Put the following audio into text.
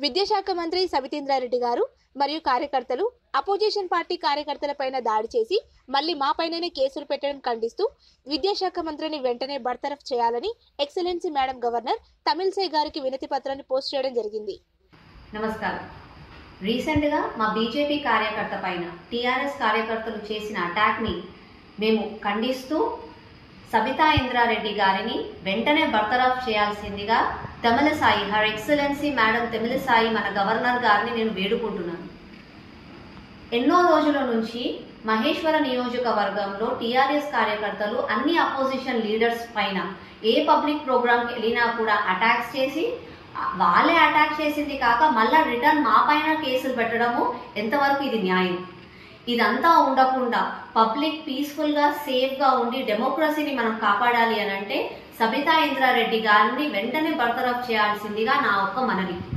విద్యాశాఖ మంత్రి సబితేంద్రారెడ్డి గారు మరియు కార్యకర్తలు అపోజిషన్ పార్టీ కార్యకర్తలపైన దాడి చేసి మళ్ళీ మాపైననే కేసులు పెట్టడం ఖండిస్తూ విద్యాశాఖ మంత్రిని వెంటనే బర్తరఫ్ చేయాలని ఎక్సలెన్సీ మేడం గవర్నర్ తమిళసై గారికి వినతి పత్రాన్ని పోస్ట్ చేయడం జరిగింది నమస్కారం రీసెంట్గా మా బీజేపీ కార్యకర్త పైన టీఆర్ఎస్ కార్యకర్తలు చేసిన అటాక్ని మేము ఖండిస్తూ సబితా ఇంద్రారెడ్డి గారిని వెంటనే బర్తరఫ్ చేయాల్సిందిగా Tamilisai her excellency madam Tamilisai మన గవర్నర్ గారిని నేను వేడుకుంటున్నాను ఎన్నో రోజుల నుంచి మహేశ్వర నియోజకవర్గంలో టీఆర్ఎస్ కార్యకర్తలు అన్ని అపోజిషన్ లీడర్స్ పైన ఏ పబ్లిక్ ప్రోగ్రామ్కి వెళ్ళినా కూడా అటాక్స్ చేసి వాళ్ళే అటాక్ చేసింది కాక మళ్ళా రిటర్న్ మా పైన కేసులు పెట్టడము ఎంతవరకు ఇది న్యాయం ఇదంతా ఉండకుండా పబ్లిక్ పీస్ఫుల్గా సేఫ్గా ఉండి డెమోక్రసీని మనం కాపాడాలి అని అంటే సబితా ఇంద్రారెడ్డి గారిని వెంటనే బర్తరఫ్ చేయాల్సిందిగా నా ఒక్క మనవి